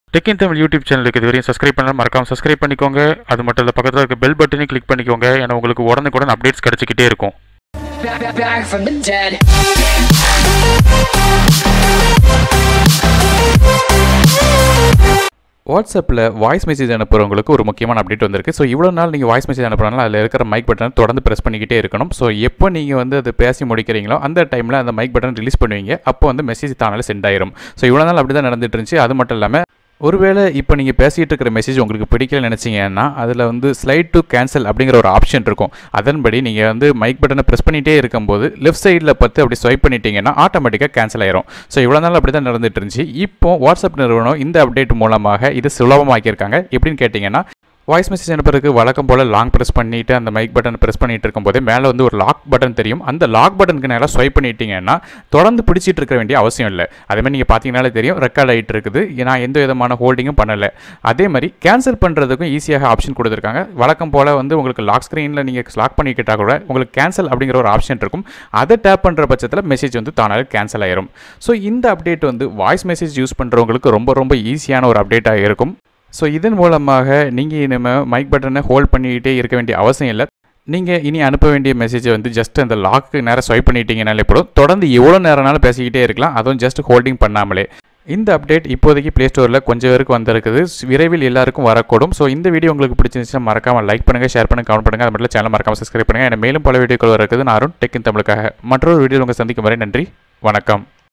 Tech இன் Tamil YouTube சேனலுக்கு இது வரையும் சப்ஸ்கிரைப் பண்ணலாம் மறக்காம சப்ஸ்கிரைப் பண்ணிக்கோங்க அது மட்டும் இல்லை பக்கத்தில் இருக்க பெல் பட்டனையும் கிளிக் பண்ணிக்கோங்க ஏன்னா உங்களுக்கு உடனுக்குடன் அப்டேட்ஸ் கிடைச்சிக்கிட்டே இருக்கும் back, back, back from the dead. வாட்ஸ்அப்பில் வாய்ஸ் மெசேஜ் அனுப்புறவங்களுக்கு ஒரு முக்கியமான அப்டேட் வந்திருக்கு ஸோ இவ்வளோ நாள் நீங்கள் வாய்ஸ் மெசேஜ் அனுப்புறனால அதில் இருக்கிற மைக் பட்டனை தொடர்ந்து ப்ரெஸ் பண்ணிக்கிட்டே இருக்கணும் ஸோ எப்போ நீங்கள் வந்து அதை பேசி முடிக்கிறீங்களோ அந்த டைமில் அந்த மைக் பட்டன் ரிலீஸ் பண்ணுவீங்க அப்போ வந்து மெசேஜ் தானாலே சென்ட் ஆயிரும் ஸோ இவ்வளோ நாள் அப்படி தான் நடந்துட்டு இருந்துச்சு அது மட்டும் இல்லாமல் ஒருவேளை இப்போ நீங்கள் பேசிகிட்டு இருக்கிற மெசேஜ் உங்களுக்கு பிடிக்கல நினச்சிங்கன்னா அதில் வந்து ஸ்லைட் டு கேன்சல் அப்படிங்கிற ஒரு ஆப்ஷன் இருக்கும் அதன்படி நீங்கள் வந்து மைக் பட்டனை ப்ரெஸ் பண்ணிகிட்டே இருக்கும்போது லெஃப்ட் சைடில் பார்த்து அப்படி ஸ்வைப் பண்ணிட்டீங்கன்னா ஆட்டோமேட்டிக்காக கேன்சல் ஆயிரும் ஸோ இவ்வளோ நாள் அப்படி தான் நடந்துட்டு இருந்துச்சு இப்போ வாட்ஸ்அப் நிறுவனம் இந்த அப்டேட் மூலமாக இது சுலபமாக்கியிருக்காங்க எப்படின்னு கேட்டிங்கன்னா வாய்ஸ் மெசேஜ் அனுப்புறதுக்கு வழக்கம் போல் லாங் ப்ரெஸ் பண்ணிவிட்டு அந்த மைக் பட்டன் ப்ரெஸ் பண்ணிட்டு இருக்கும்போதே மேலே வந்து ஒரு லாக் பட்டன் தெரியும் அந்த லாக் பட்டனுக்கு நேராக ஸ்வைப் பண்ணிட்டீங்கன்னா தொடர்ந்து பிடிச்சிட்டு இருக்க வேண்டிய அவசியம் இல்லை அதேமாதிரி நீங்கள் பார்த்தீங்கனாலே தெரியும் ரெக்கார்ட் ஆகிட்டு இருக்குது நான் எந்த விதமான ஹோல்டிங்கும் பண்ணலை அதே மாதிரி கேன்சல் பண்ணுறதுக்கும் ஈஸியாக ஆப்ஷன் கொடுத்துருக்காங்க வழக்கம் போல் வந்து உங்களுக்கு லாக் ஸ்க்ரீனில் நீங்கள் லாக் பண்ணிக்கிட்டால் கூட உங்களுக்கு கேன்சல் அப்படிங்கிற ஒரு ஆப்ஷன் இருக்கும் அதை டேப் பண்ணுற பட்சத்தில் மெசேஜ் வந்து தானாக கேன்சல் ஆயிரும் ஸோ இந்த அப்டேட் வந்து வாய்ஸ் மெசேஜ் யூஸ் பண்ணுறவங்களுக்கு ரொம்ப ரொம்ப ஈஸியான ஒரு அப்டேட்டாக இருக்கும் ஸோ இதன் மூலமாக நீங்கள் இனிமேல் மைக் பட்டனை ஹோல்ட் பண்ணிக்கிட்டே இருக்க வேண்டிய அவசியம் இல்லை நீங்கள் இனி அனுப்ப வேண்டிய மெசேஜை வந்து ஜஸ்ட் அந்த லாக்கு நேரம் ஸ்வைப் பண்ணிட்டீங்கனாலே போதும் தொடர்ந்து எவ்வளோ நேரம்னாலும் பேசிக்கிட்டே இருக்கலாம் அதுவும் ஜஸ்ட் ஹோல்டிங் பண்ணாமலே இந்த அப்டேட் இப்போதைக்கு ப்ளே ஸ்டோரில் கொஞ்சம் பேருக்கு வந்திருக்குது விரைவில் எல்லாருக்கும் வரக்கூடும் ஸோ இந்த வீடியோ உங்களுக்கு பிடிச்சிருந்துச்சுன்னா மறக்காமல் லைக் பண்ணுங்கள் ஷேர் பண்ணுங்கள் கமெண்ட் பண்ணுங்கள் அது மட்டும் சேனல் மறக்காமல் சப்ஸ்கிரைப் பண்ணுங்கள் எனக்கு மேலும் பல வீடியோக்கள் இருக்குது நான் அருண் டெக் இன் தமிழுக்காக மற்றொரு வீடியோ உங்கள் சந்திக்கும் வரை நன்றி வணக்கம்